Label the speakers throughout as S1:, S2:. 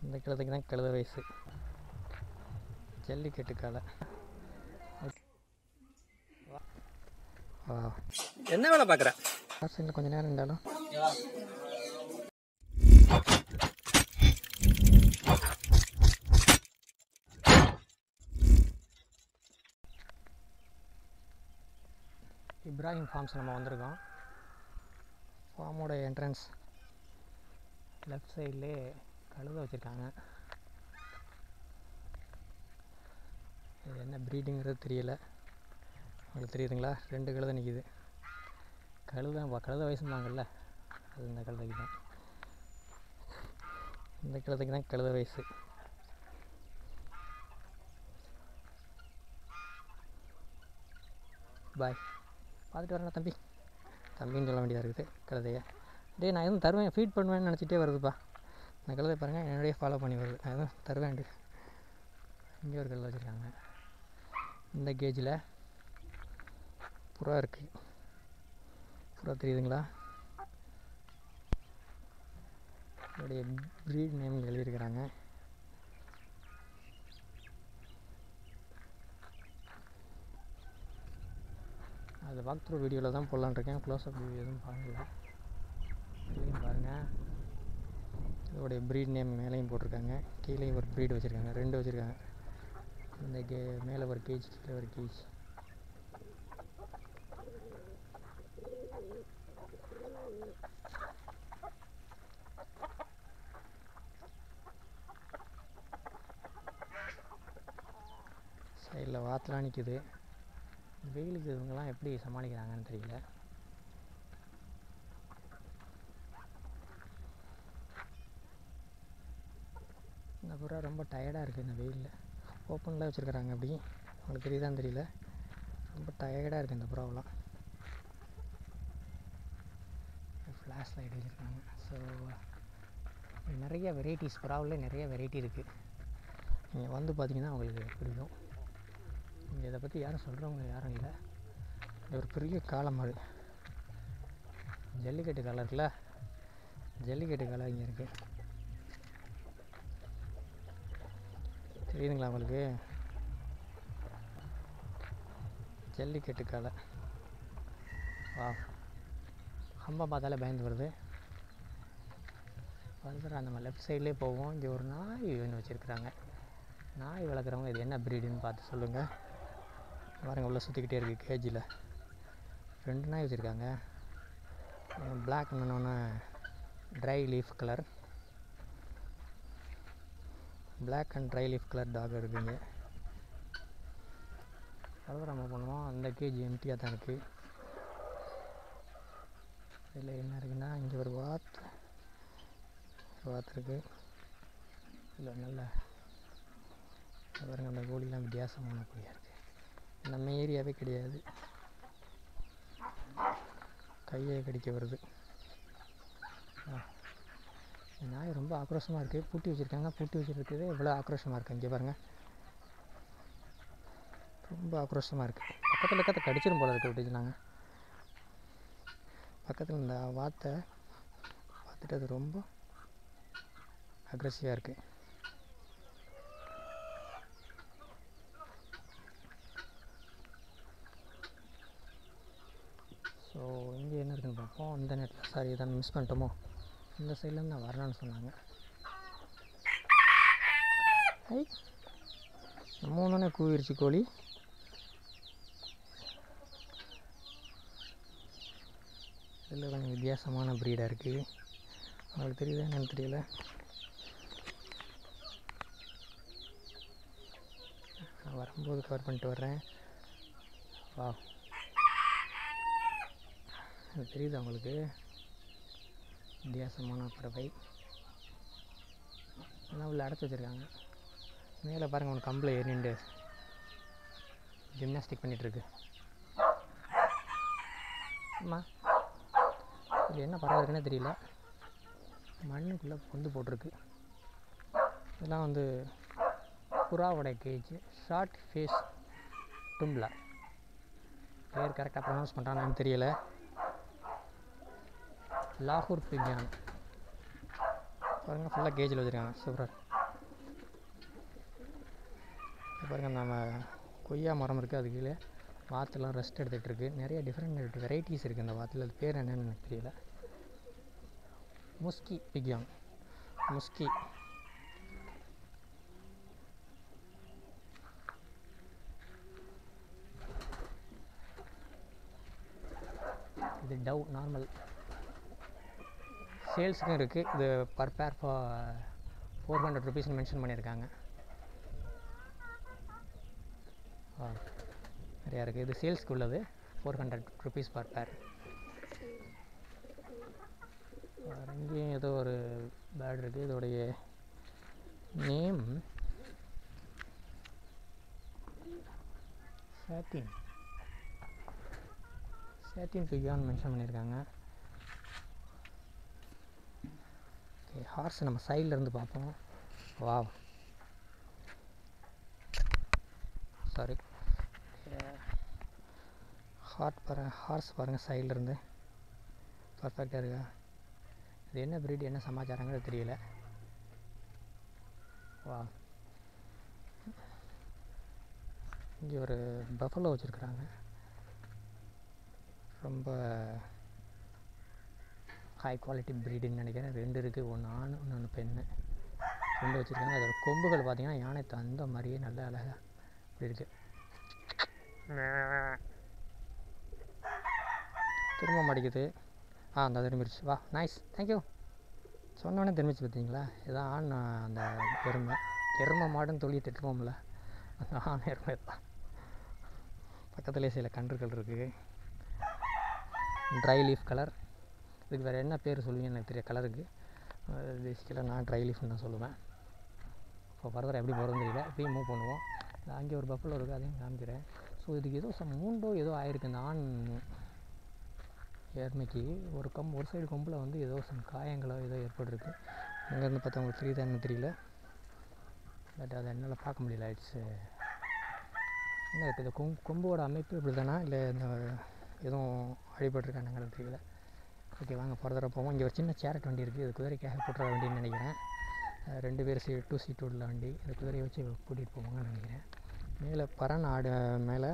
S1: இந்த கழுதைக்கு தான் கழுத வயசு ஜல்லிக்கட்டு காலை வா
S2: என்ன வேலை பார்க்குற
S1: வாசலில் கொஞ்ச நேரம் இருந்தாலும் இப்ராஹிம் ஃபார்ம்ஸ் நம்ம வந்திருக்கோம் ஃபார்மோட என்ட்ரன்ஸ் லெஃப்ட் சைட்லே கழுத வச்சுருக்காங்க இது என்ன ப்ரீடிங்கிறது தெரியல உங்களுக்கு தெரியுதுங்களா ரெண்டு கழுதை நிற்கிது கழுதை வ- கழுதை வயசுனாங்கல்ல அது இந்த கழுதைக்கு தான் இந்த கழுதைக்கு தான் கழுதை வயசு பாய் பார்த்துட்டு வரேன் தம்பி தம்பின்னு சொல்ல வேண்டியதாக இருக்குது கழுதைய டேய் நான் எதுவும் தருவேன் ஃபீட் பண்ணுவேன்னு நினச்சிட்டே வருதுப்பா இந்த கழுதை பாருங்கள் என்னுடைய ஃபாலோ பண்ணி வருது நான் எதுவும் தருவேன்ட்டு இங்கே ஒரு கழுதை வச்சுருக்காங்க இந்த கேஜில் புறா இருக்குது புறா தெரியுதுங்களா அதோடைய ப்ரீட் நேம் எழுதியிருக்கிறாங்க அது வாக் த்ரூ வீடியோவில் தான் போடலான்னு இருக்கேன் க்ளோஸ் அப் வீடியோ எதுவும் பார்க்கல இதுலையும் பாருங்கள் இதோடைய ப்ரீட் நேம் மேலேயும் போட்டிருக்காங்க கீழேயும் ஒரு ப்ரீட் வச்சுருக்காங்க ரெண்டு வச்சுருக்காங்க இந்த கே மேலே ஒரு கேஜ் கீழே ஒரு கேஜ் சைடில் வாத்தெலாம் நிற்குது வெயிலுக்கு இவங்கெல்லாம் எப்படி சமாளிக்கிறாங்கன்னு தெரியல இந்த புறா ரொம்ப டயர்டாக இருக்குது இந்த வெயிலில் ஓப்பனில் வச்சுருக்குறாங்க அப்படி உங்களுக்கு தெரியுதான்னு தெரியல ரொம்ப டயர்டாக இருக்குது இந்த புறாவெல்லாம் ஃப்ளாஷ் லைட் வச்சுருக்காங்க ஸோ நிறைய வெரைட்டிஸ் புறாவில் நிறைய வெரைட்டி இருக்குது நீங்கள் வந்து பார்த்தீங்கன்னா உங்களுக்கு பிடிக்கும் இங்கே இதை பற்றி யாரும் சொல்கிறவங்க யாரும் இல்லை இது ஒரு பெரிய காளை மாடு ஜல்லிக்கட்டு காலை இருக்குல்ல ஜல்லிக்கட்டு காலை இங்கே இருக்குது தெரியுதுங்களா உங்களுக்கு ஜல்லிக்கட்டு காலை வா கம்பம் பார்த்தாலே பயந்து வருது வந்துடுறா நம்ம லெஃப்ட் சைட்லேயே போவோம் இங்கே ஒரு நாய் ஒன்று வச்சுருக்குறாங்க நாய் வளர்க்குறவங்க இது என்ன ப்ரீடுன்னு பார்த்து சொல்லுங்கள் பாருங்க உள்ளே சுற்றிக்கிட்டே இருக்குது கேஜியில் ரெண்டு நாய் வச்சுருக்காங்க பிளாக் இன்னொன்று dry leaf colour black and dry leaf colour dog இருக்குங்க அவ்வளோ நம்ம பண்ணுவோம் அந்த கேஜி எம்டியாக தான் இருக்குது இதில் என்ன இருக்குன்னா இங்கே ஒரு வாத் ஒரு வாத் இருக்குது இதில் நல்ல இங்க பாருங்க அந்த கோழிலாம் வித்தியாசமான கோழியாக இருக்குது நம்ம ஏரியாவே கிடையாது கையை கடிக்க வருது ஆ. இந்த நாய் ரொம்ப ஆக்ரோஷமாக இருக்குது பூட்டி வச்சுருக்காங்க பூட்டி வச்சுருக்கிறது இவ்வளோ ஆக்ரோஷமாக இருக்குது இங்கே பாருங்கள் ரொம்ப ஆக்ரோஷமாக இருக்குது பக்கத்தில் இருக்கிறத கடிச்சிரும் போல இருக்குது விட்டுச்சுனாங்க பக்கத்தில் இந்த வாத்தை பார்த்துட்டு அது ரொம்ப அக்ரெசிவாக இருக்குது ஸோ இங்கே என்ன இருக்குன்னு பார்ப்போம் இந்த நெட்டில் சாரி இதை மிஸ் பண்ணிட்டோமோ இந்த சைட்லேருந்து நான் வரணும்னு சொன்னாங்க ஐ மூணுனே கூவிருச்சு கோழி இதில் கொஞ்சம் வித்தியாசமான ப்ரீடாக இருக்குது உங்களுக்கு தெரியுதா என்னன்னு தெரியல நான் வரும்போது கவர் பண்ணிட்டு வர்றேன் வா அது தெரியுதா உங்களுக்கு வித்தியாசமான பறவை எல்லாம் உள்ள அடைச்சி வச்சுருக்காங்க மேலே பாருங்கள் உனக்கு கம்பில் ஏறிண்டு ஜிம்னாஸ்டிக் பண்ணிகிட்ருக்கு அம்மா இது என்ன பறவை இருக்குன்னே தெரியல மண்ணுக்குள்ளே பொந்து போட்டிருக்கு இதெல்லாம் வந்து புறாவோட கேஜ் ஷார்ட் ஃபேஸ் டும்லா பேர் கரெக்டாக ப்ரொனவுன்ஸ் பண்ணுறானான்னு தெரியல லாகூர் பிஜான் பாருங்கள் ஃபுல்லாக கேஜில் வச்சுருக்காங்க சூப்பராக பாருங்கள் நம்ம கொய்யா மரம் இருக்குது அது கீழே வாத்துலாம் ரெஸ்ட் எடுத்துகிட்டு இருக்கு நிறைய டிஃப்ரெண்ட் வெரைட்டிஸ் இருக்குது இந்த வாத்தில் அது பேர் என்னன்னு எனக்கு தெரியல முஸ்கி பிக்யாங் முஸ்கி இது டவ் நார்மல் சேல்ஸுக்கும் இருக்குது இது பர் பேர் ஃபோர் ஹண்ட்ரட் ருபீஸ்னு மென்ஷன் பண்ணியிருக்காங்க ஆ நிறையா இருக்குது இது சேல்ஸ்க்கு உள்ளது ஃபோர் ஹண்ட்ரட் ருபீஸ் பர் பேர் இங்கேயும் ஏதோ ஒரு பேர்டு இருக்குது இதோடைய நேம் சாட்டின் சாட்டின் பிகான்னு மென்ஷன் பண்ணியிருக்காங்க ஓகே ஹார்ஸ் நம்ம சைடில் இருந்து பார்ப்போம் வாவ் சாரி ஹார்ட் பாரு ஹார்ஸ் பாருங்கள் சைடில் இருந்து பர்ஃபெக்டாக இருக்கா இது என்ன ப்ரீட் என்ன சமாச்சாரங்கிறது தெரியல வா இங்கே ஒரு பஃபலோ வச்சுருக்குறாங்க ரொம்ப ஹை குவாலிட்டி ப்ரீடுன்னு நினைக்கிறேன் ரெண்டு இருக்குது ஒன்று ஆண் இன்னொன்று பெண்ணு ரெண்டு வச்சுருக்காங்க அதோட கொம்புகள் பார்த்தீங்கன்னா யானை தந்த மாதிரியே நல்ல அழகாக இப்படி இருக்குது திரும்ப மாட்டேங்குது ஆ அந்த திரும்பிடுச்சு வா நைஸ் தேங்க்யூ சொன்னோடனே திரும்பிச்சு பார்த்தீங்களா இதான் ஆண் அந்த எருமை எருமை மாடுன்னு சொல்லி திட்டுவோம்ல அந்த ஆண் எருமை தான் பக்கத்துலேயே சில கன்றுகள் இருக்குது ட்ரை லீஃப் கலர் இதுக்கு வேறு என்ன பேர் சொல்லுவீங்கன்னு எனக்கு தெரிய கலருக்கு பேசிக்கலாக நான் ட்ரை லீஃப்னு தான் சொல்லுவேன் இப்போ ஃபர்தர் எப்படி போகிறதுன்னு தெரியல இப்படியும் மூவ் பண்ணுவோம் அங்கே ஒரு பஃபலோ இருக்குது அதையும் காமிக்கிறேன் ஸோ இதுக்கு ஏதோ சம் மூண்டோ ஏதோ ஆயிருக்கு இந்த ஆண் எருமைக்கு ஒரு கொம்பு ஒரு சைடு கொம்பில் வந்து ஏதோ சம் காயங்களோ ஏதோ ஏற்பட்டிருக்கு அங்கேருந்து பார்த்தா உங்களுக்கு தெரியுதான்னு தெரியல பட் அதை என்னால் பார்க்க முடியல இட்ஸ் என்ன இருக்குது இந்த கொம் கொம்போட அமைப்பு இப்படி தானா இல்லை இந்த எதுவும் அடிபட்டிருக்கானுங்கிறது தெரியல ஓகே வாங்க ஃபர்தராக போவோம் இங்கே ஒரு சின்ன சேரட் வண்டி இருக்குது இது குதிரைக்காக போட்டுற வண்டின்னு நினைக்கிறேன் ரெண்டு பேர் சீ டூ சீட் உள்ள வண்டி இந்த குதிரையை வச்சு கூட்டிகிட்டு போவாங்கன்னு நினைக்கிறேன் மேலே பறன் ஆடு மேலே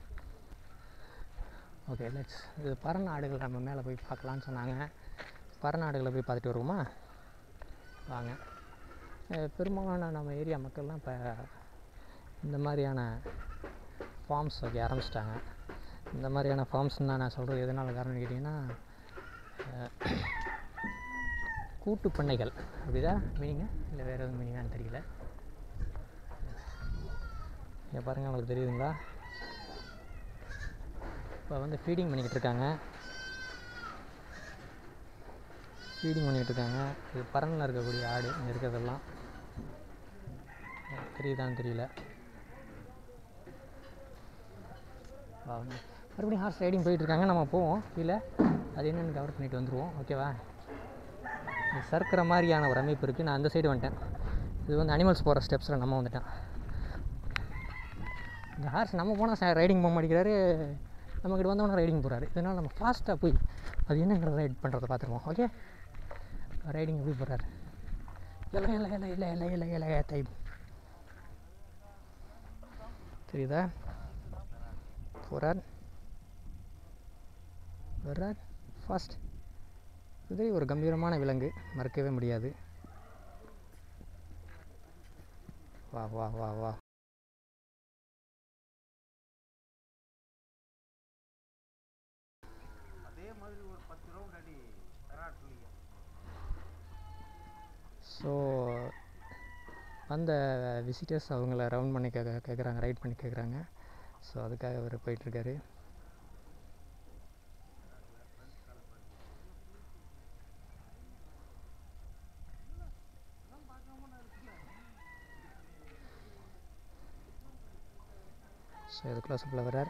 S1: ஓகே லெட்ஸ் இது பறன் ஆடுகள் நம்ம மேலே போய் பார்க்கலான்னு சொன்னாங்க பறன் ஆடுகளை போய் பார்த்துட்டு வருவோமா வாங்க பெரும்பாலான நம்ம ஏரியா மக்கள்லாம் இப்போ இந்த மாதிரியான ஃபார்ம்ஸ் வைக்க ஆரம்பிச்சிட்டாங்க இந்த மாதிரியான ஃபார்ம்ஸ்னால் நான் சொல்கிறது எதனால் காரணம் கேட்டிங்கன்னா கூட்டு பண்ணைகள் அப்படிதான் மீனிங்க இல்லை வேறு எதுவும் மீனிங்கான்னு தெரியல இங்கே பாருங்கள் உங்களுக்கு தெரியுதுங்களா இப்போ வந்து ஃபீடிங் பண்ணிக்கிட்டு இருக்காங்க ஃபீடிங் பண்ணிக்கிட்டு இருக்காங்க இது பறனில் இருக்கக்கூடிய ஆடு இங்கே இருக்கிறதெல்லாம் தெரியுதான்னு தெரியல மறுபடியும் ஹார்ஸ் ரைடிங் போயிட்டுருக்காங்க நம்ம போவோம் கீழே அது என்னென்னு கவர் பண்ணிட்டு வந்துடுவோம் ஓகேவா இது சறுக்கிற மாதிரியான ஒரு அமைப்பு இருக்குது நான் அந்த சைடு வந்துட்டேன் இது வந்து அனிமல்ஸ் போகிற ஸ்டெப்ஸில் நம்ம வந்துட்டேன் இந்த ஹார்ஸ் நம்ம போனால் ரைடிங் போக மாட்டேங்கிறாரு நம்மக்கிட்ட வந்தோடனே ரைடிங் போகிறாரு இதனால் நம்ம ஃபாஸ்ட்டாக போய் அது என்னங்கிறத ரைட் பண்ணுறத பார்த்துருவோம் ஓகே ரைடிங் எப்படி போகிறாரு இல்லை இல்லை இல்லை இல்லை இல்லை இல்லை இல்லை டைம் தெரியுதா போகிறார் வர்றார் ஃபாஸ்ட் இது ஒரு கம்பீரமான விலங்கு மறக்கவே முடியாது வா வா வா வா
S2: அதே மாதிரி ஒரு பத்து ரவுண்ட் அடி கராட்லிங்க
S1: ஸோ அந்த விசிட்டர்ஸ் அவங்கள ரவுண்ட் பண்ணி கேட்க கேட்குறாங்க ரைட் பண்ணி கேட்குறாங்க ஸோ அதுக்காக அவர் போயிட்டுருக்காரு ஸோ இது க்ளோஸ்அப்பில் வர்றார்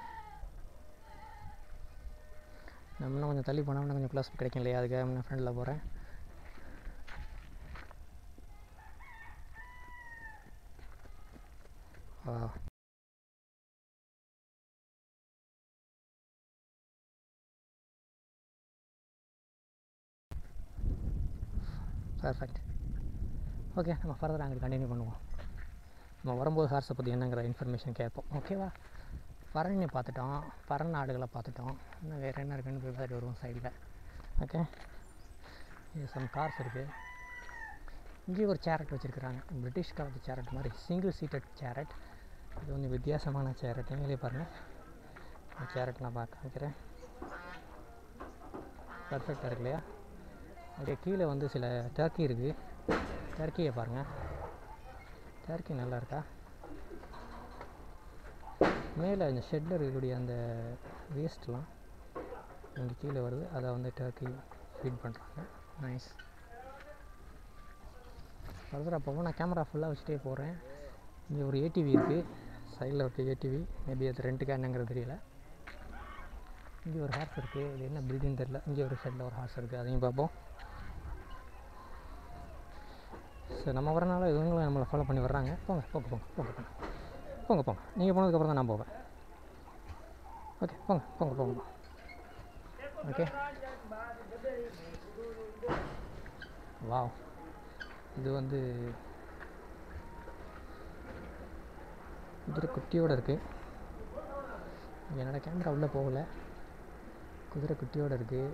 S1: நம்ம இன்னும் கொஞ்சம் தள்ளி போனால் இன்னும் கொஞ்சம் க்ளோஸ்அப் கிடைக்கும் இல்லையா அதுக்காக நான் ஃப்ரெண்டில் போகிறேன் Wow. Perfect. ஓகே நம்ம ஃபர்தர் அங்கே கண்டினியூ பண்ணுவோம் நம்ம வரும்போது ஹார்ஸை பற்றி என்னங்கிற இன்ஃபர்மேஷன் கேட்போம் ஓகேவா பரணியை பார்த்துட்டோம் பறன் நாடுகளை பார்த்துட்டோம் இன்னும் வேறு என்ன இருக்குன்னு போய் பார்த்துட்டு வருவோம் சைடில் ஓகே இது சம் கார்ஸ் இருக்குது இங்கேயும் ஒரு சேரட் வச்சுருக்குறாங்க பிரிட்டிஷ் காலத்து சேரட் மாதிரி சிங்கிள் சீட்டட் சேரட் இது வந்து வித்தியாசமான சேரட் நீங்களே பாருங்கள் இந்த சேரட் நான் பார்க்க காமிக்கிறேன் பர்ஃபெக்டாக இருக்கு இல்லையா அப்படியே கீழே வந்து சில டர்க்கி இருக்குது டர்க்கியை பாருங்கள் டர்க்கி நல்லா இருக்கா மேலே இந்த ஷெட்டில் இருக்கக்கூடிய அந்த வேஸ்ட்லாம் இங்கே கீழே வருது அதை வந்து டர்க்கி ஃபீட் பண்ணுறாங்க நைஸ் ஃபர்தராக போகும் நான் கேமரா ஃபுல்லாக வச்சுட்டே போகிறேன் இங்கே ஒரு ஏடிவி இருக்குது சைடில் இருக்க ஏடிவி மேபி அது ரெண்டுக்கா என்னங்கிறது தெரியல இங்கே ஒரு ஹார்ஸ் இருக்குது இது என்ன பில்டிங் தெரில இங்கே ஒரு ஷெட்டில் ஒரு ஹார்ஸ் இருக்குது அதையும் பார்ப்போம் சரி நம்ம வரனால இவங்களும் நம்மளை ஃபாலோ பண்ணி வர்றாங்க போங்க போங்க போங்க போங்க போங்க போங்க போங்க நீங்கள் போனதுக்கப்புறம் தான் நான் போவேன் ஓகே போங்க போங்க போங்க ஓகே வாவ் இது வந்து குதிரை குட்டியோடு இருக்குது என்னோடய கேமரா உள்ளே போகல குதிரை குட்டியோடு இருக்குது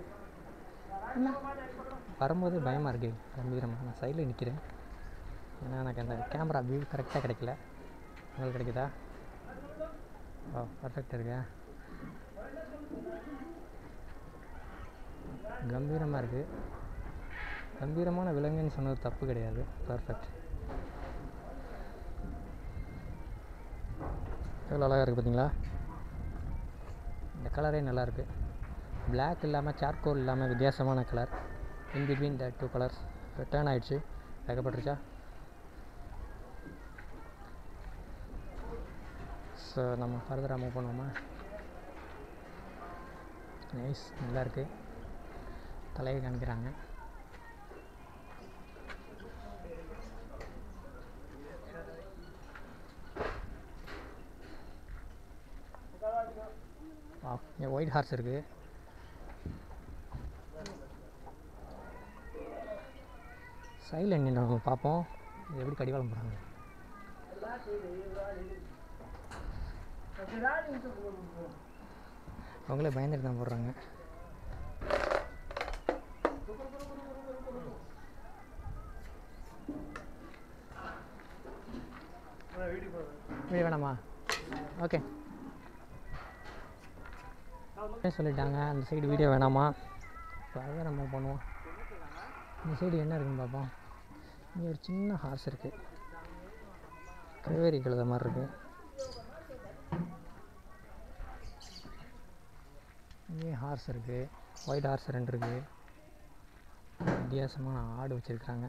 S1: வரும்போது பயமாக இருக்குது கம்பீரமாக நான் சைடில் நிற்கிறேன் ஏன்னா எனக்கு அந்த கேமரா வியூ கரெக்டாக கிடைக்கல உங்களுக்கு கிடைக்குதா ஓ பர்ஃபெக்டாக இருக்கா கம்பீரமாக இருக்குது கம்பீரமான விலங்குன்னு சொன்னது தப்பு கிடையாது பர்ஃபெக்ட் எவ்வளோ அழகாக இருக்குது பார்த்தீங்களா இந்த கலரே நல்லாயிருக்கு Black இல்லாமல் சார்கோல் இல்லாமல் வித்தியாசமான colour in between the two colours return ஆயிடுச்சு வேகப்பட்டுருச்சா ஸோ நம்ம ஃபர்தராக மூவ் பண்ணுவோமா நைஸ் நல்லா இருக்கு தலையை காமிக்கிறாங்க வா இங்கே ஒயிட் ஹார்ஸ் இருக்குது சைடில் என்ன நம்ம பார்ப்போம் இது எப்படி கடிவாளம் போகிறாங்க அவங்களே பயந்துட்டு தான் போடுறாங்க வீடியோ வேணாமா ஓகே சொல்லிட்டாங்க அந்த சைடு வீடியோ வேணாமா இப்போ அதை நம்ம பண்ணுவோம் இந்த சைடு என்ன இருக்குன்னு பார்ப்போம் இங்கே ஒரு சின்ன ஹார்ஸ் இருக்குது கவேரி கழுத மாதிரி இருக்குது இங்கேயும் ஹார்ஸ் இருக்குது ஒயிட் ஹார்ஸ் ரெண்டு இருக்குது வித்தியாசமான ஆடு வச்சுருக்காங்க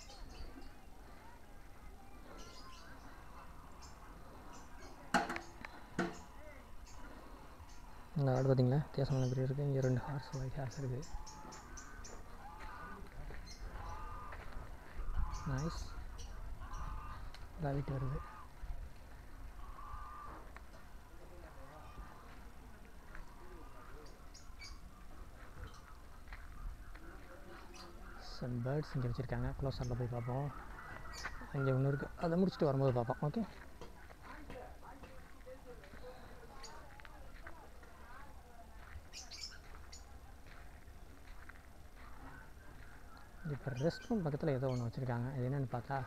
S1: இந்த ஆடு பார்த்தீங்களா வித்தியாசமான பெரிய இருக்குது இங்கே ரெண்டு ஹார்ஸ் ஒயிட் ஹார்ஸ் இருக்குது நைஸ் ராவிட் வருது சம் பேர்ட்ஸ் இங்கே வச்சுருக்காங்க க்ளோஸரில் போய் பார்ப்போம் அங்கே ஒன்று இருக்குது அதை முடிச்சுட்டு வரும்போது பார்ப்போம் ஓகே இப்போ ரெஸ்ட் ரூம் பக்கத்தில் ஏதோ ஒன்று வச்சுருக்காங்க இது என்னென்னு பார்த்தா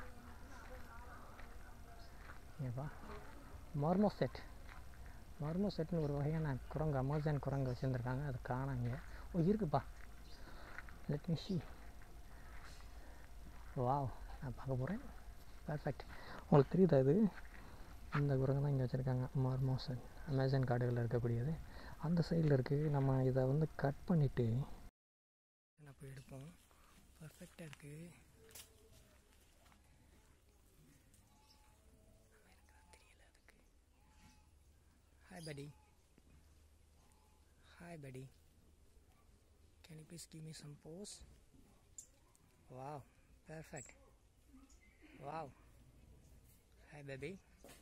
S1: ஏப்பா மர்மோ செட் மர்மோ செட்னு ஒரு வகையான குரங்கு அமேசான் குரங்கு வச்சுருந்துருக்காங்க அது காணாங்க ஓ இருக்குப்பா லெட் மீ ஷீ வாவ் நான் பார்க்க போகிறேன் பர்ஃபெக்ட் உங்களுக்கு தெரியுதா இது இந்த குரங்கு தான் இங்கே வச்சுருக்காங்க மார்மோசன் அமேசான் காடுகளில் இருக்கக்கூடியது அந்த சைடில் இருக்குது நம்ம இதை வந்து கட் பண்ணிவிட்டு நான் போய் எடுப்போம் பர்ஃபெக்டாக இருக்குது hi buddy hi buddy can you please give me some pose wow perfect wow hi baby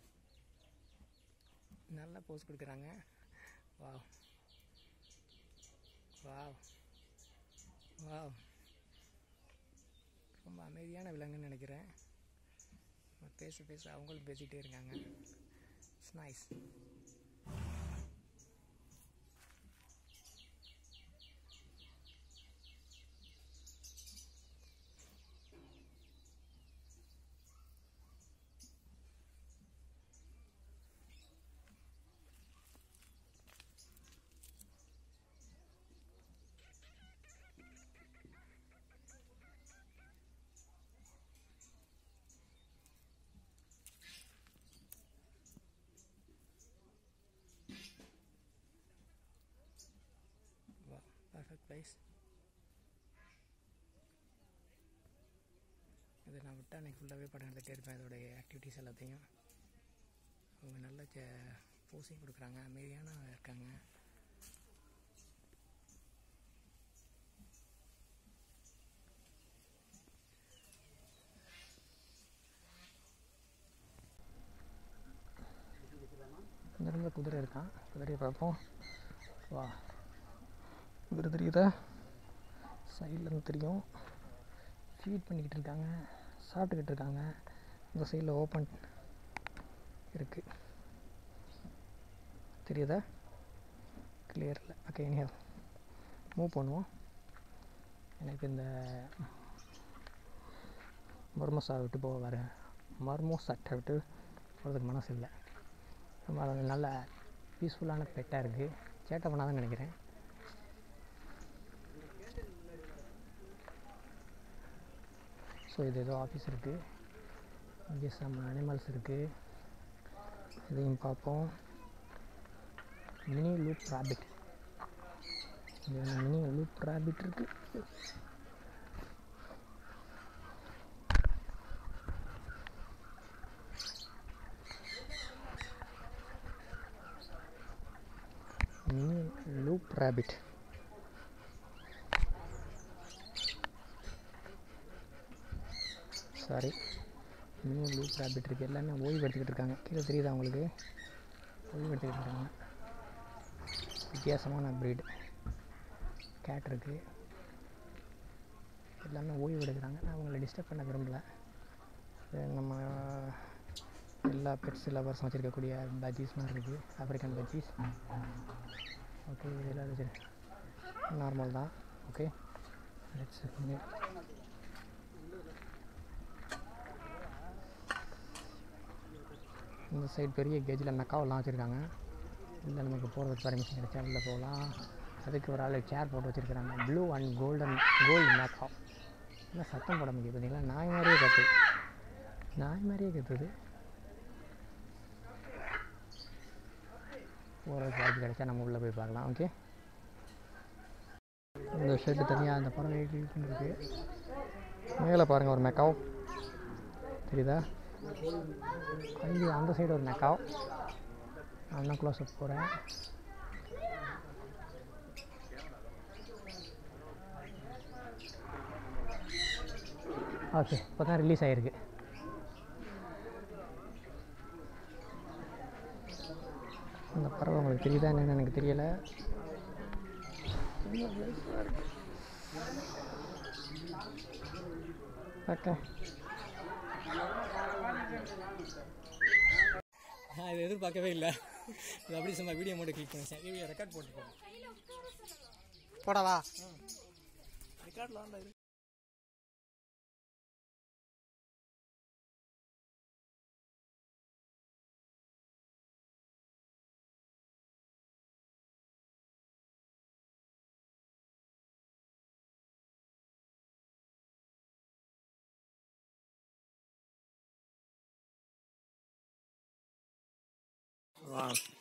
S1: நல்ல போஸ் கொடுக்குறாங்க வாவ் வாவ் வாவ் ரொம்ப அமைதியான விலங்குன்னு நினைக்கிறேன் பேச பேச அவங்களும் பேசிகிட்டே இருக்காங்க இட்ஸ் நைஸ் பர்ஃபெக்ட் ப்ளேஸ் இது நான் விட்டு அன்றைக்கி ஃபுல்லாகவே படம் எடுத்துகிட்டே இருப்பேன் இதோடைய ஆக்டிவிட்டீஸ் எல்லாத்தையும் அவங்க நல்ல போஸிங் கொடுக்குறாங்க அமைதியான இருக்காங்க இந்த இடத்துல குதிரை இருக்கான் குதிரையை பார்ப்போம் வா குதிரை தெரியுதா சைடில் இருந்து தெரியும் ஃபீட் பண்ணிக்கிட்டு இருக்காங்க சாப்பிட்டுக்கிட்டு இருக்காங்க இந்த சைடில் ஓப்பன் இருக்குது தெரியுதா கிளியர் இல்லை ஓகே இனி மூவ் பண்ணுவோம் எனக்கு இந்த மர்மோசா விட்டு போக வர மர்மோசாட்டை விட்டு போகிறதுக்கு மனசு இல்லை ரொம்ப அது நல்ல பீஸ்ஃபுல்லான பெட்டாக இருக்குது சேட்டை பண்ணாதான் நினைக்கிறேன் ஸோ இது ஏதோ ஆஃபீஸ் இருக்குது இங்கே சம் அனிமல்ஸ் இருக்குது இதையும் பார்ப்போம் மினி லூப் ராபிட் இங்கே மினி லூப் ராபிட் இருக்குது mini lop rabbit sorry mini lop rabbit இருக்குது எல்லாமே ஓய்வு எடுத்துக்கிட்டு இருக்காங்க கீழே தெரியுதா உங்களுக்கு ஓய்வு எடுத்துக்கிட்டு இருக்காங்க வித்தியாசமான ப்ரீட் கேட் இருக்குது எல்லாமே ஓய்வு எடுக்கிறாங்க நான் அவங்கள டிஸ்டர்ப் பண்ண விரும்பல இது நம்ம எல்லா பெட்ஸ் லவர்ஸும் வச்சுருக்கக்கூடிய பஜ்ஜீஸ் மாதிரி இருக்குது ஆப்ரிக்கன் பஜ்ஜீஸ் ஓகே இதெல்லாம் வச்சு நார்மல் தான் ஓகே லெட்ஸ் இந்த சைடு பெரிய கேஜில் மெக்காவெல்லாம் வச்சுருக்காங்க இல்லை நமக்கு போகிறதுக்கு பர்மிஷன் கிடைச்சா உள்ளே போகலாம் அதுக்கு ஒரு ஆள் சேர் போட்டு வச்சுருக்குறாங்க blue and golden gold macaw என்ன சத்தம் போட முடியும் பார்த்தீங்களா நாய் மாதிரியே கத்துது நாய் மாதிரியே கத்துது போகிறதுக்கு வாய்ப்பு கிடைச்சா நம்ம உள்ளே போய் பார்க்கலாம் ஓகே இந்த ஷெட்டு தனியாக அந்த பறவை இருக்குது மேலே பாருங்கள் ஒரு மெக்காவ் தெரியுதா அங்கே அந்த சைடு ஒரு மெக்காவ் நான் இன்னும் க்ளோஸ் அப் போகிறேன் ஓகே இப்போ தான் ரிலீஸ் ஆகிருக்கு இந்த பறவை உங்களுக்கு தெரியுதா என்னன்னு எனக்கு தெரியலை ஓகே நான் இது எதிர்பார்க்கவே இல்லை இது அப்படி சும்மா வீடியோ மட்டும் கிளிக் பண்ணிச்சேன் வீடியோ ரெக்கார்ட் போட்டு போங்க போடவா ரெக்கார்ட்லாம் இது வா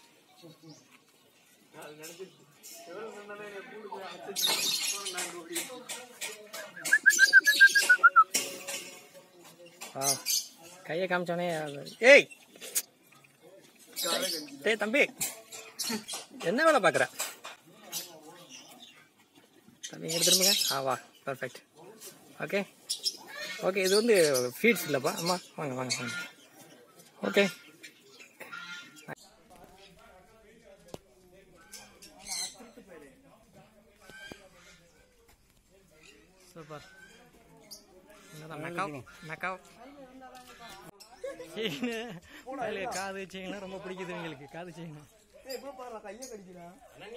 S1: வா கையை காமிச்சோனே அது- ஏய் டேய் தம்பி என்ன வேலை பார்க்குற தம்பி இங்கே திரும்புங்க ஆ வா பர்ஃபெக்ட் ஓகே ஓகே இது வந்து ஃபீட்ஸ் இல்லைப்பா அம்மா வாங்க வாங்க வாங்க ஓகே சூப்பர் என்னதான் மெக்காவ் மெக்காவ் செயின் காது செயின்லாம் ரொம்ப பிடிக்குது இவங்களுக்கு காது செயின்
S3: ஏய் இப்போ பாரு கையை கடிக்கிறா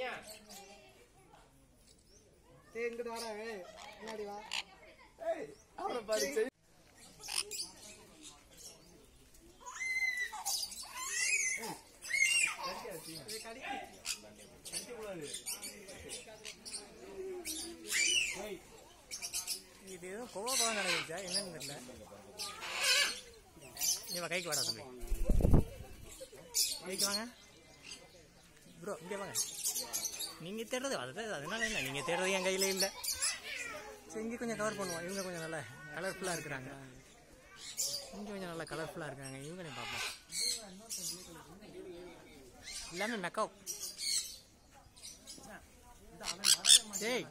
S3: ஏய் இங்கிட்டு வாடா ஏய் முன்னாடி வா ஏய் அவரை பாரு செய்
S1: இது எதுவும் கோவா கோவா நடந்துச்சா என்னன்னு தெரியல நீ வா, கைக்கு வாடா தம்பி கைக்கு வாங்க ப்ரோ இங்கே வாங்க நீங்கள் தேடுறது அது அதனால என்ன நீங்கள் தேடுறது என் கையில் இல்லை சரி இங்கே கொஞ்சம் கவர் பண்ணுவோம் இவங்க கொஞ்சம் நல்லா கலர்ஃபுல்லாக இருக்கிறாங்க இங்கே கொஞ்சம் நல்லா கலர்ஃபுல்லாக இருக்காங்க இவங்களையும் பார்ப்போம் எல்லாமே மெக்கப் டேய்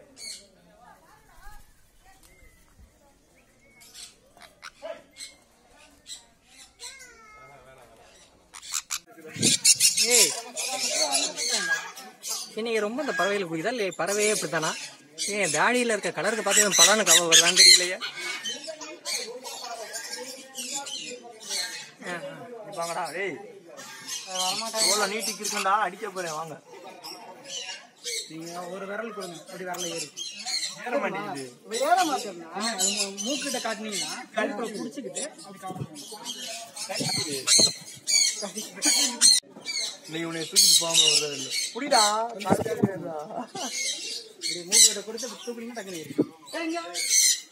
S1: ஏய் இன்னைக்கு ரொம்ப இந்த பறவைகளுக்கு பிடிக்குதா இல்லை பறவையே இப்படித்தானா ஏன் தாடியில் இருக்க கலருக்கு பார்த்து பலான கவலை வருதான்னு தெரியலையே ஆ, ஆ.
S3: வாங்கடா டேய் எவ்வளோ நீட்டிக்கு இருக்குண்டா அடிக்க போறேன் வாங்க
S2: நீங்க ஒரு விரல் கொடுங்க அப்படி விரல ஏறி
S3: ஏற மாட்டேங்குது
S2: ஏற மாட்டேன்னா மூக்கிட்ட காட்டினீங்கன்னா கழுத்துல புடிச்சுக்கிட்டு அப்படி காட்டணும்
S3: நீ உன்னை தூக்கிட்டு போகாம வர்றது இல்லை புடிடா
S2: இப்படி மூக்கிட்ட கொடுத்து இப்படி தூக்குனீங்கன்னா டக்குனு ஏறி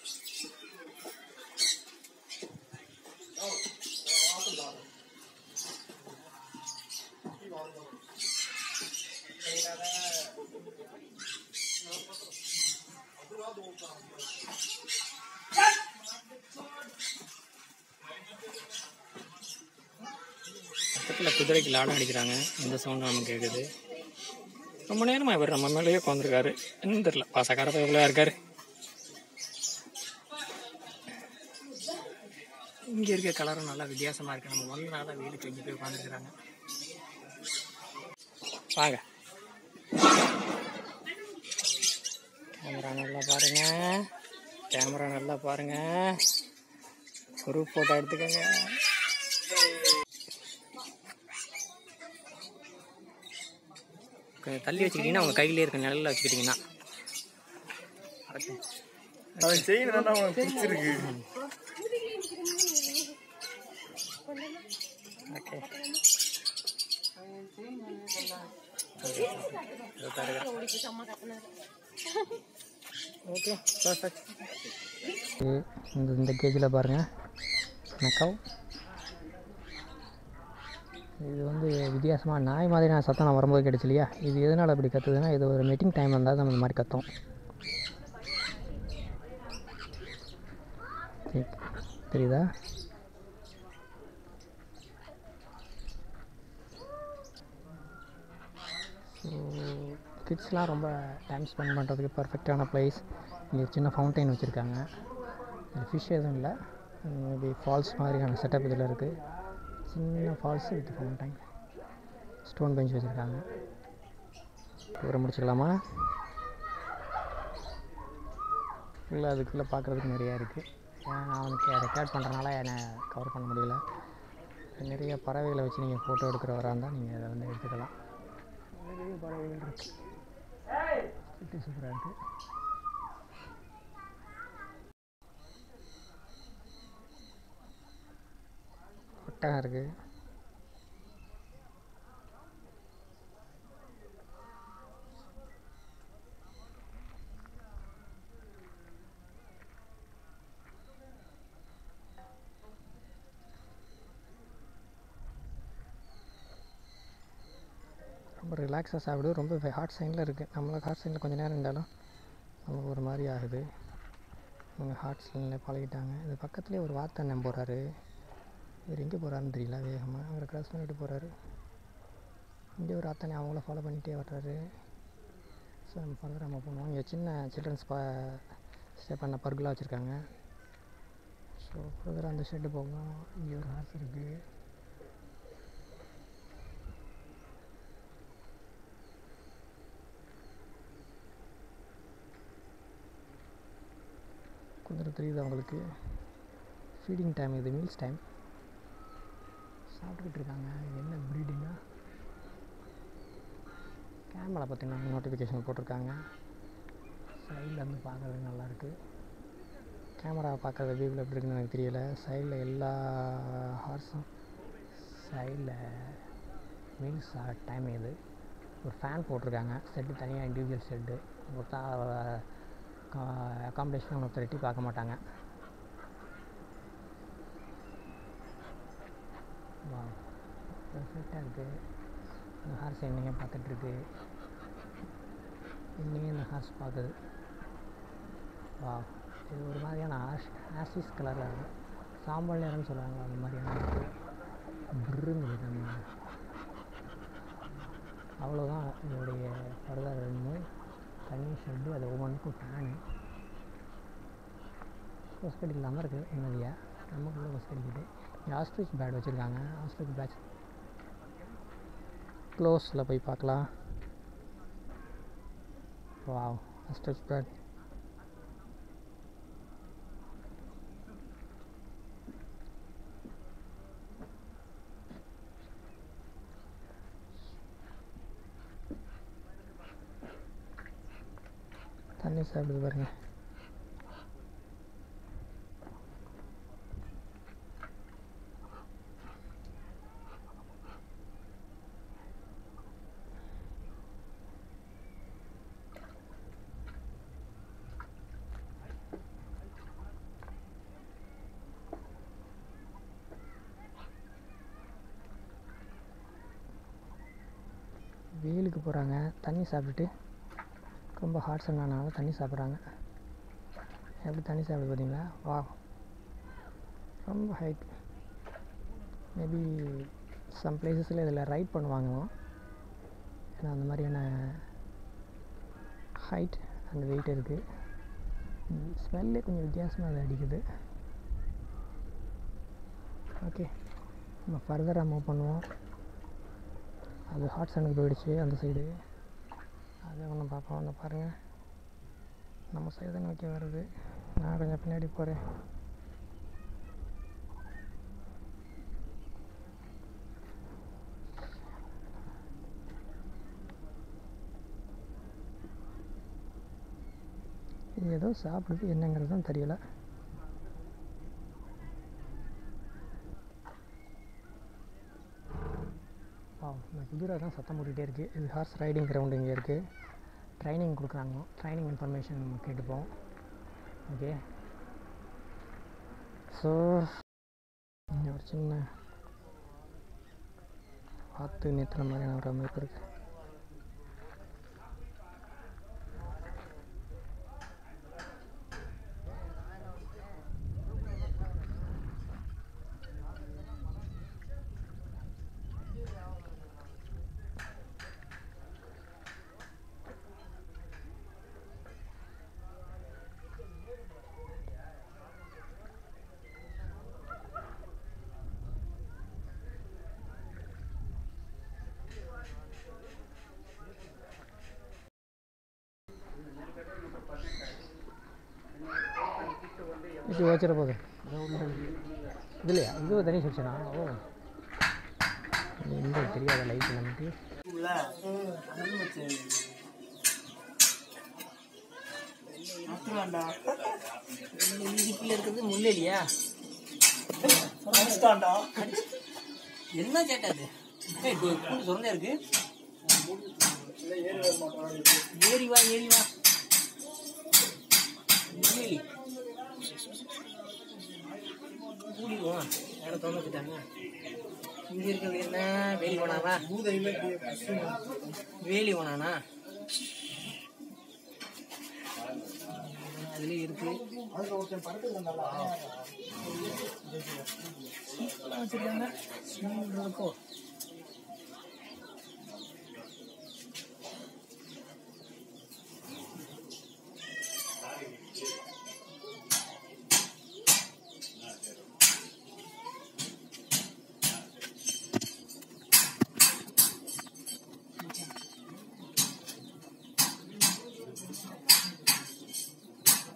S1: பக்கத்தில் குதிரைக்கு லாடம் அடிக்கிறாங்க இந்த சவுண்ட் நமக்கு கேட்குது ரொம்ப நேரமாக இவர் நம்ம மேலேயே உட்காந்துருக்காரு என்னன்னு தெரியல பாசக்கார பயபிளாக இருக்காரு இங்கே இருக்க கலரும் நல்லா வித்தியாசமாக இருக்கு நம்ம வந்தனால வெயிலுக்கு இங்கே போய் உட்காந்துருக்குறாங்க வாங்க கேமரா நல்லா பாருங்க கேமரா நல்லா பாருங்க குரூப் ஃபோட்டோ எடுத்துக்கோங்க கொஞ்சம் தள்ளி வச்சுக்கிட்டீங்கன்னா உங்கள் கையிலே இருக்க நிழல்ல வச்சுக்கிட்டிங்கன்னா
S3: அவன் செயின் தானே அவனுக்கு பிடிச்சிருக்கு
S1: ஓகே ஓகே பர்ஃபெக்ட் இந்த இந்த கேஜில் பாருங்கள் நக்கவ் இது வந்து வித்தியாசமாக நாய் மாதிரியான சத்தம் நான் வரும்போது கிடைச்சு இல்லையா இது எதனால் அப்படி கத்துதுன்னா இது ஒரு மீட்டிங் டைம் வந்தால் நம்ம இந்த மாதிரி கத்தும் தெ- தெரியுதா ஸோ கிட்ஸ்லாம் ரொம்ப டைம் ஸ்பெண்ட் பண்ணுறதுக்கு பர்ஃபெக்டான ப்ளேஸ் இங்கே சின்ன ஃபவுண்டைன் வச்சுருக்காங்க இதில் ஃபிஷ் எதுவும் இல்லை மேபி ஃபால்ஸ் மாதிரியான செட்டப் இதில் இருக்குது சின்ன falls with fountain stone bench வச்சுருக்காங்க டூரை முடிச்சுக்கலாமா இல்லை அதுக்குள்ளே பார்க்குறதுக்கு நிறையா இருக்குது நான் அவனுக்கு ரெக்கார்ட் பண்ணுறனால என்னை கவர் பண்ண முடியல நிறைய பறவைகளை வச்சு நீங்கள் ஃபோட்டோ எடுக்கிறவராக இருந்தால் நீங்கள் அதை வந்து எடுத்துக்கலாம் நிறைய பறவைகள் இருக்குது சுற்றி சூப்பராக இருக்குது ஒட்டகம் இருக்குது ரொம்ப ரிலாக்ஸாக சாப்பிடு ரொம்ப ஹார்ட் சைனில் இருக்குது நம்மளுக்கு ஹார்ட் சைனில் கொஞ்சம் நேரம் இருந்தாலும் நமக்கு ஒரு மாதிரி ஆகுது அவங்க ஹார்ட் சைனில் பழகிட்டாங்க இது பக்கத்துலேயே ஒரு வாத்தண்ணன் போகிறாரு இவர் எங்கே போகிறாருன்னு தெரியல வேகமாக அவரை கிராஸ் பண்ணிட்டு போகிறாரு இங்கே ஒரு அத்தனை அவங்கள ஃபாலோ பண்ணிகிட்டே வர்றாரு ஸோ நம்ம ஃபர்தர் நம்ம பண்ணுவோம் இங்கே சின்ன சில்ட்ரன்ஸ் பா ஸ்டே பண்ண பர்குலாம் வச்சுருக்காங்க ஸோ ஃபர்தர் அந்த ஷெட்டு போகும் இங்கே ஒரு ஹார்ஸ் இருக்குது குதிரை தெரியுது அவங்களுக்கு ஃபீடிங் டைம் இது மீல்ஸ் டைம் சாப்பிட்டுக்கிட்டு இருக்காங்க இது என்ன ப்ரீடிங்கா கேமரா பார்த்தீங்கன்னா நோட்டிஃபிகேஷன் போட்டிருக்காங்க சைடில் இருந்து பார்க்கறது நல்லாயிருக்கு கேமரா பார்க்குறது வியூவில் எப்படி இருக்குன்னு எனக்கு தெரியல சைடில் எல்லா ஹார்ஸும் சைடில் மீல்ஸ் டைம் இது ஒரு ஃபேன் போட்டிருக்காங்க செட்டு தனியாக இண்டிவிஜுவல் செட்டு ஒருத்தா அக்காமடேஷன் ஒருத்தர் எட்டி பார்க்க மாட்டாங்க வா பெர்ஃபெக்டாக இருக்குது இந்த ஹார்ஸ் என்னையே பார்த்துட்ருக்கு இன்னையே இந்த ஹார்ஸ் பார்க்குது வா இது ஒரு மாதிரியான ஆஷ் ஆஷிஸ் கலரில் இருக்கும் சாம்பல் நிறம்னு சொல்லுவாங்க அந்த மாதிரியான பிருங்குது நம்ம அவ்வளோதான் இதோடைய ஃபர்தர் ரெண்டு தண்ணி ஷெட்டு அது ஒவ்வொன்றுக்கும் ஃபேனு கொஸ்கடி இல்லாமல் இருக்குது நிம்மதியாக நமக்குள்ளே கொஸ்கடிக்கிட்டு இங்கே ஆஸ்ட்ரிச் பேட் வச்சுருக்காங்க ஆஸ்ட்ரிச் பேட்ச் க்ளோஸில் போய் பார்க்கலாம் வாவ் ஆஸ்ட்ரிச் பேட் தண்ணி சாப்பிடுது பாருங்க வெயிலுக்கு போகிறாங்க தண்ணி சாப்பிட்டுட்டு ரொம்ப ஹாட் சன்னானால தண்ணி சாப்பிட்றாங்க எப்படி தண்ணி சாப்பிடுது பார்த்தீங்களா வா ரொம்ப ஹைட் மேபி சம் பிளேசஸில் இதில் ரைட் பண்ணுவாங்களாம் ஏன்னா அந்த மாதிரியான ஹைட் அண்ட் வெயிட் இருக்குது ஸ்மெல்லே கொஞ்சம் வித்தியாசமாக அது அடிக்குது ஓகே நம்ம ஃபர்தராக மூவ் பண்ணுவோம் அது ஹாட் சனுக்கு போயிடுச்சு அந்த சைடு அதை ஒன்று பார்ப்போம் அந்த பாருங்கள் நம்ம சைடு தான் நோக்கி வருது நான் கொஞ்சம் பின்னாடி போகிறேன் இது ஏதோ சாப்பிடுது என்னங்கிறது தான் தெரியல வா இந்த குதிரை தான் சத்தம் போட்டுகிட்டே இருக்குது இது ஹார்ஸ் ரைடிங் கிரவுண்டு இங்கே இருக்குது ட்ரைனிங் கொடுக்குறாங்க ட்ரைனிங் இன்ஃபர்மேஷன் நம்ம கேட்டுப்போம் ஓகே ஸோ இங்கே ஒரு சின்ன ஆற்று நீத்துற மாதிரியான ஒரு அமைப்பு இருக்குது இது வச்சிட போகுது இதுலையா இது தனி செக்ஷனா ஓ இந்த தெரியாத லைட் நமக்கு
S2: இதுக்குள்ள இருக்கிறது முள்ளெலியா என்ன கேட்டாது ஏய் கூண்டு சுரண்டா இருக்கு ஏறி வா ஏறி வா முள்ளெலி கூடிடுவோம் இடம் திறந்து வச்சுட்டாங்க இங்க இருக்கிறது என்ன வேலி ஓனாவா வேலி ஓனானா அதுலயே இருக்கு சீப்பெல்லாம் வச்சிருக்காங்க ஸ்மெல் இருக்கோ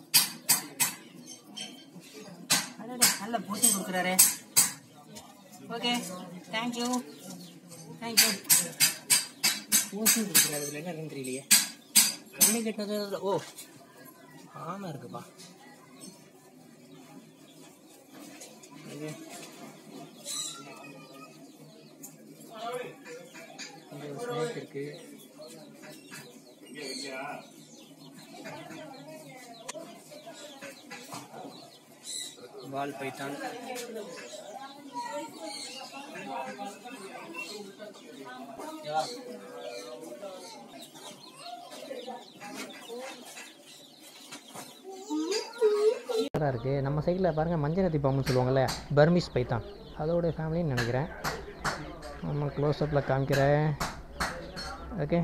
S2: அடடே, நல்ல போட்டி கொடுக்குறாரே ஓகே தேங்க்யூ தேங்க்யூ ஓசன் கொடுக்குறாரு இதில் என்ன இருக்குன்னு தெரியலையே கண்ணு கட்டினது ஓ ஆமாம் இருக்குப்பா இது இங்க ஒரு ஸ்னேக் இருக்கு வால் பைத்தான்
S1: சூப்பராக இருக்குது நம்ம சைடில் பாருங்கள் மஞ்சள் நத்தி பாம்புன்னு சொல்லுவாங்கள்ல பர்மிஸ் பைத்தான் அதோட ஃபேமிலின்னு நினைக்கிறேன் நம்ம க்ளோஸ்அப்பில் காமிக்கிறேன் ஓகே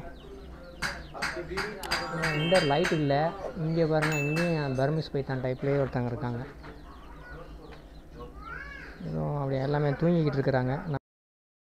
S1: இந்த லைட் இல்லை இங்கே பாருங்கள் இங்கேயும் பர்மிஸ் பைத்தான் டைப்லேயே ஒருத்தங்க இருக்காங்க இதுவும் அப்படி எல்லாமே தூங்கிக்கிட்டு இருக்கிறாங்க